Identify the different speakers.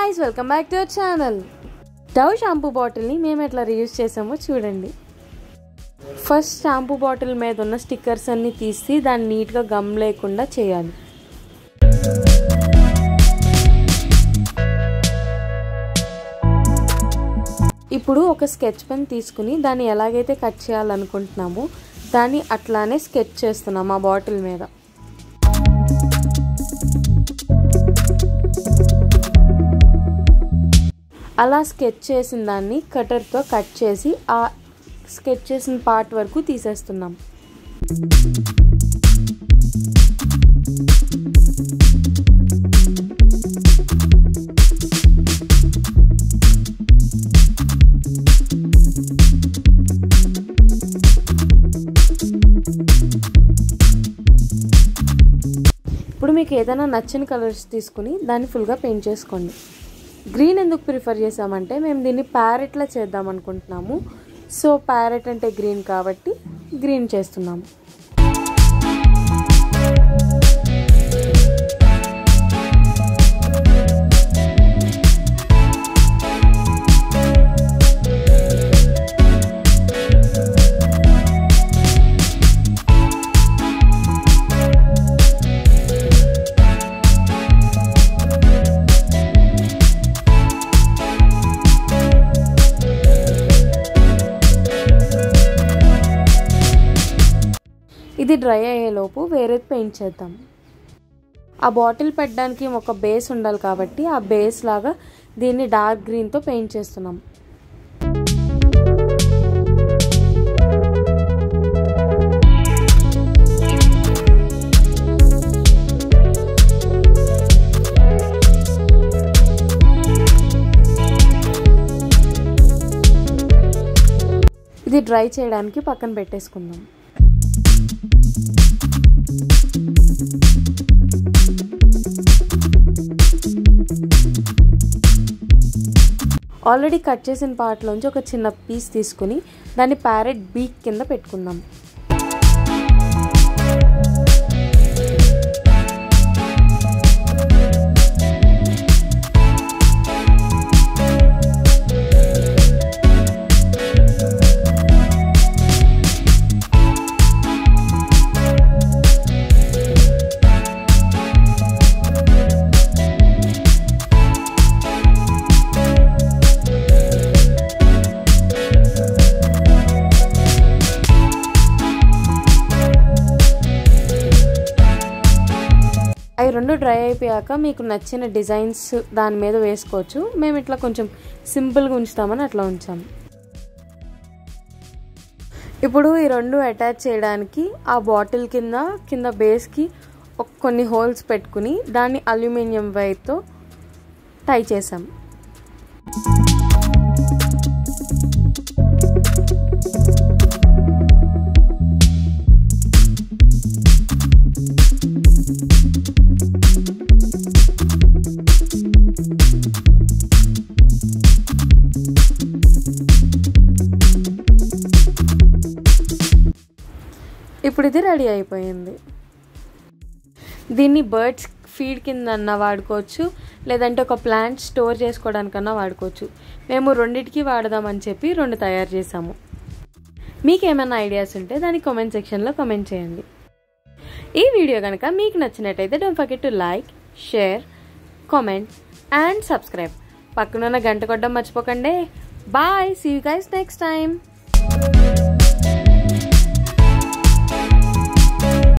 Speaker 1: guys welcome back to our channel Dove shampoo బాటిల్ని మేము ఎట్లా రీయూజ్ చేసామో చూడండి ఫస్ట్ షాంపూ బాటిల్ మీద ఉన్న స్టిక్కర్స్ అన్ని తీసి దాన్ని నీట్గా గమ్ లేకుండా చేయాలి ఇప్పుడు ఒక స్కెచ్ పెన్ తీసుకుని దాన్ని ఎలాగైతే కట్ చేయాలనుకుంటున్నామో దాన్ని అట్లానే స్కెచ్ చేస్తున్నాం ఆ బాటిల్ మీద అలా స్కెచ్ చేసిన దాన్ని కటర్తో కట్ చేసి ఆ స్కెచ్ చేసిన పార్ట్ వరకు తీసేస్తున్నాం ఇప్పుడు మీకు ఏదైనా నచ్చిన కలర్స్ తీసుకుని దాన్ని ఫుల్గా పెయింట్ చేసుకోండి గ్రీన్ ఎందుకు ప్రిఫర్ చేసామంటే మేము దీన్ని ప్యారెట్లో చేద్దాం అనుకుంటున్నాము సో ప్యారెట్ అంటే గ్రీన్ కాబట్టి గ్రీన్ చేస్తున్నాము ఇది డ్రై అయ్యేలోపు వేరేది పెయింట్ చేద్దాం ఆ బాటిల్ పెట్టడానికి ఒక బేస్ ఉండాలి కాబట్టి ఆ బేస్ లాగా దీన్ని డార్క్ గ్రీన్తో పెయింట్ చేస్తున్నాం ఇది డ్రై చేయడానికి పక్కన పెట్టేసుకుందాం ఆల్రెడీ కట్ చేసిన పార్ట్లోంచి ఒక చిన్న పీస్ తీసుకుని దాన్ని ప్యారెట్ బీక్ కింద పెట్టుకుందాం అవి రెండు డ్రై అయిపోయాక మీకు నచ్చిన డిజైన్స్ దాని మీద వేసుకోవచ్చు మేము ఇట్లా కొంచెం సింపుల్గా ఉంచుతామని అట్లా ఉంచాము ఇప్పుడు ఈ రెండు అటాచ్ చేయడానికి ఆ బాటిల్ కింద కింద బేస్కి కొన్ని హోల్స్ పెట్టుకుని దాన్ని అల్యూమినియం వైర్తో టై చేసాం ఇప్పుడు ఇది రెడీ అయిపోయింది దీన్ని బర్డ్స్ ఫీడ్ కింద అన్నా వాడుకోవచ్చు లేదంటే ఒక ప్లాంట్ స్టోర్ చేసుకోవడానికన్నా వాడుకోవచ్చు మేము రెండింటికి వాడదామని చెప్పి రెండు తయారు చేసాము మీకు ఏమైనా ఐడియాస్ ఉంటే దాన్ని కామెంట్ సెక్షన్లో కామెంట్ చేయండి ఈ వీడియో కనుక మీకు నచ్చినట్టయితే don't forget to like share comment and subscribe పక్కనున్న గంట కొట్టడం మర్చిపోకండి bye see you guys next time